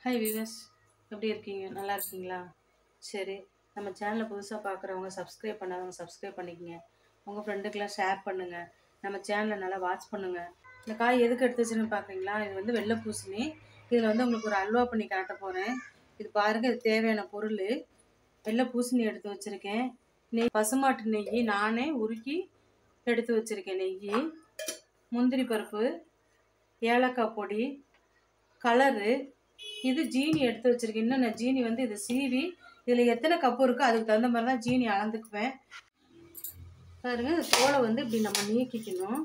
hi விவஸ் எப்படி இருக்கீங்க நல்லா இருக்கீங்களா சரி நம்ம சேனலை புதுசாக பார்க்குறவங்க சப்ஸ்கிரைப் பண்ணாதவங்க சப்ஸ்கிரைப் பண்ணிக்கங்க உங்கள் ஃப்ரெண்டுக்கெலாம் ஷேர் பண்ணுங்கள் நம்ம சேனலை நல்லா வாட்ச் பண்ணுங்கள் இந்த காய் எதுக்கு எடுத்து வச்சுன்னு பார்க்குறீங்களா இது வந்து வெள்ளை பூசணி இதில் வந்து உங்களுக்கு ஒரு அல்வா பண்ணி காட்ட போகிறேன் இது பாருங்கள் இது தேவையான பொருள் வெள்ளை பூசணி எடுத்து வச்சுருக்கேன் நெய் பசுமாட்டு நெய் நானே உருக்கி எடுத்து வச்சுருக்கேன் நெய் முந்திரி பருப்பு ஏலக்காய் பொடி கலரு இது ஜீனி எடுத்து வச்சுருக்கேன் இன்னும் நான் ஜீனி வந்து இது சீவி இதில் எத்தனை கப்பு இருக்கோ அதுக்கு தகுந்த மாதிரி தான் ஜீனி அளந்துக்குவேன் பாருங்க இந்த தோலை வந்து இப்படி நம்ம நீக்கிக்கணும்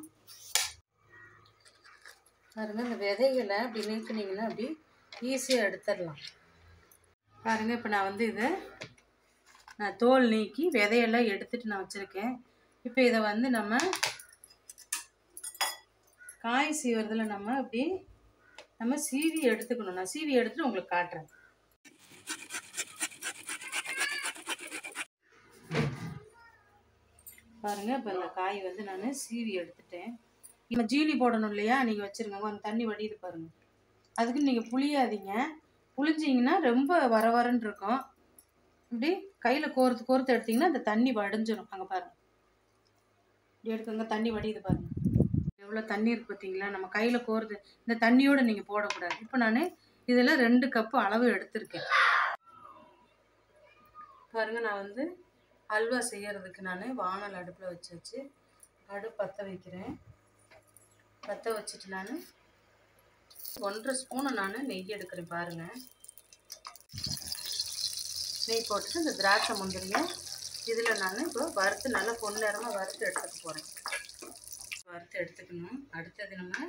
பாருங்க இந்த விதைகளை இப்படி நீக்கினீங்கன்னா அப்படி ஈஸியாக எடுத்துடலாம் பாருங்க இப்போ நான் வந்து இதை நான் தோல் நீக்கி விதையெல்லாம் எடுத்துட்டு நான் வச்சுருக்கேன் இப்போ இதை வந்து நம்ம காய் சீவுறதுல நம்ம இப்படி நம்ம சீவி எடுத்துக்கணும் நான் சீவி எடுத்துட்டு உங்களுக்கு காட்டுறேன் பாருங்க இப்போ இந்த காய் வந்து நான் சீவி எடுத்துட்டேன் இப்போ ஜீனி போடணும் இல்லையா நீங்கள் வச்சுருங்க கொஞ்சம் தண்ணி வடியுது பாருங்க அதுக்கு நீங்கள் புளியாதீங்க புளிஞ்சிங்கன்னா ரொம்ப வர வரன்னு இருக்கும் இப்படி கையில் கோர்த்து கோர்த்து எடுத்தீங்கன்னா அந்த தண்ணி வடிஞ்சிடும் அங்கே பாருங்க இப்படி எடுத்துங்க தண்ணி வடியுது பாருங்க எவ்வளோ தண்ணி இருக்கு பார்த்தீங்களா நம்ம கையில் கோருது இந்த தண்ணியோடு நீங்கள் போடக்கூடாது இப்போ நான் இதில் ரெண்டு கப்பு அளவு எடுத்திருக்கேன் பாருங்க நான் வந்து அல்வா செய்யறதுக்கு நான் வானல் அடுப்பில் வச்சு வச்சு அடுப்பு பற்ற வைக்கிறேன் பற்ற வச்சுட்டு நான் ஒன்றரை ஸ்பூனு நான் நெய் எடுக்கிறேன் பாருங்கள் நெய் போட்டுட்டு இந்த திராட்சை முந்திரிங்க இதில் நான் இப்போ வறுத்து நல்லா பொன்னிறமாக வறுத்து எடுத்துக்க போகிறேன் வறுத்து எடுத்துக்கணும் அடுத்தது நம்ம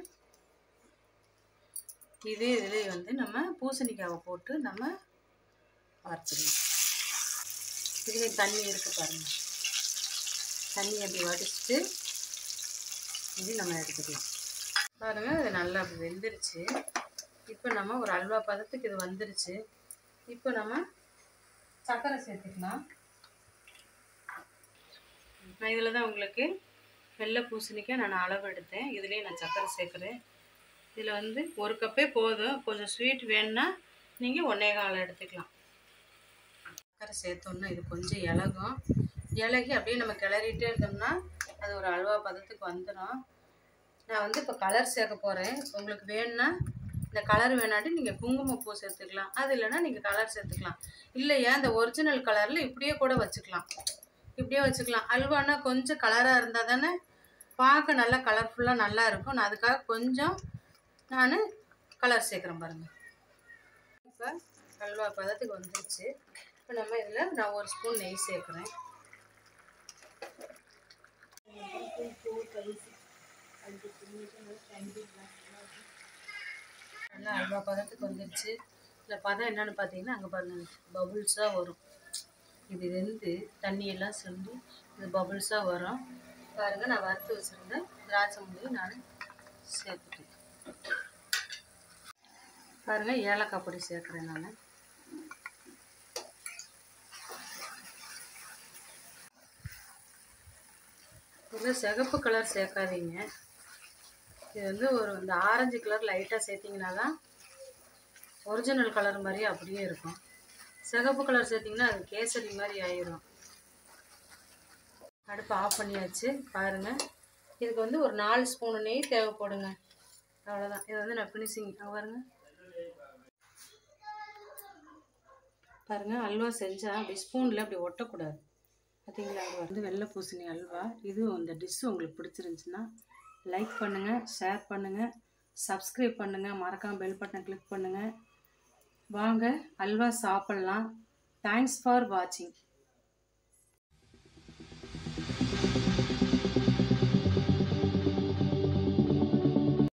இதே இதில் வந்து நம்ம பூசணிக்காவை போட்டு நம்ம வறுத்துக்கணும் இதுலேயும் தண்ணி இருக்குது பாருங்கள் தண்ணி அப்படி வடிச்சிட்டு இது நம்ம எடுத்துக்கலாம் பாருங்கள் இது நல்லா அப்படி வெந்துருச்சு இப்போ நம்ம ஒரு அல்வா பதத்துக்கு இது வந்துருச்சு இப்போ நம்ம சர்க்கரை சேர்த்துக்கலாம் நான் இதில் தான் உங்களுக்கு வெள்ளை பூசணிக்காய் நான் அளவு எடுத்தேன் இதுலேயே நான் சர்க்கரை சேர்க்குறேன் இதில் வந்து ஒரு கப்பே போதும் கொஞ்சம் ஸ்வீட் வேணும்னா நீங்கள் ஒன்றே கால் எடுத்துக்கலாம் சர்க்கரை சேர்த்தோன்னா இது கொஞ்சம் இலகும் இலகி அப்படியே நம்ம கிளறிட்டே இருந்தோம்னா அது ஒரு அல்வா பதத்துக்கு வந்துடும் நான் வந்து இப்போ கலர் சேர்க்க போகிறேன் உங்களுக்கு வேணும்னா இந்த கலர் வேணாட்டி நீங்கள் குங்குமப்பூ சேர்த்துக்கலாம் அது இல்லைன்னா நீங்கள் கலர் சேர்த்துக்கலாம் இல்லையா இந்த ஒரிஜினல் கலரில் இப்படியே கூட வச்சுக்கலாம் இப்படியே வச்சுக்கலாம் அல்வானா கொஞ்சம் கலராக இருந்தால் தானே பார்க்க நல்லா கலர்ஃபுல்லாக நல்லா இருக்கும் நான் அதுக்காக கொஞ்சம் நான் கலர் சேர்க்குறேன் பாருங்கள் இப்போ அல்வா பதத்துக்கு வந்துருச்சு இப்போ நம்ம இதில் நான் ஒரு ஸ்பூன் நெய் சேர்க்குறேன் நல்லா அல்வா பதத்துக்கு வந்துருச்சு இல்லை பதம் என்னன்னு பார்த்தீங்கன்னா அங்கே பாருங்கள் பபுள்ஸாக வரும் இது வெந்து தண்ணியெல்லாம் சொல்லி இது பபுள்ஸாக வரும் பாருங்கள் நான் வறுத்து வச்சுருந்தேன் திராட்சை முடி நான் சேர்த்துட்டேன் பாருங்கள் ஏலக்காய் பொடி சேர்க்குறேன் நான் இதில் சிகப்பு கலர் சேர்க்காதீங்க இது வந்து ஒரு இந்த ஆரஞ்சு கலர் லைட்டாக சேர்த்திங்கன்னா தான் ஒரிஜினல் கலர் மாதிரியே அப்படியே இருக்கும் சிகப்பு கலர் சேர்த்திங்கன்னா அது கேசரி மாதிரி ஆயிரும் அடுப்பு ஆஃப் பண்ணியாச்சு பாருங்கள் இதுக்கு வந்து ஒரு நாலு ஸ்பூனு நெய் தேவைப்படுங்க அவ்வளோதான் இது வந்து நான் ஃபினிஷிங் பாருங்க பாருங்கள் அல்வா செஞ்சால் அப்படி ஸ்பூனில் அப்படி ஒட்டக்கூடாது பார்த்தீங்களா அது வந்து வெள்ளை பூசணி அல்வா இது இந்த டிஷ்ஷு உங்களுக்கு பிடிச்சிருந்துச்சுன்னா லைக் பண்ணுங்கள் ஷேர் பண்ணுங்கள் சப்ஸ்கிரைப் பண்ணுங்கள் மறக்காமல் பெல் பட்டனை கிளிக் பண்ணுங்கள் வாங்க அல்வா சாப்பிட்லாம் தேங்க்ஸ் ஃபார் வாட்சிங்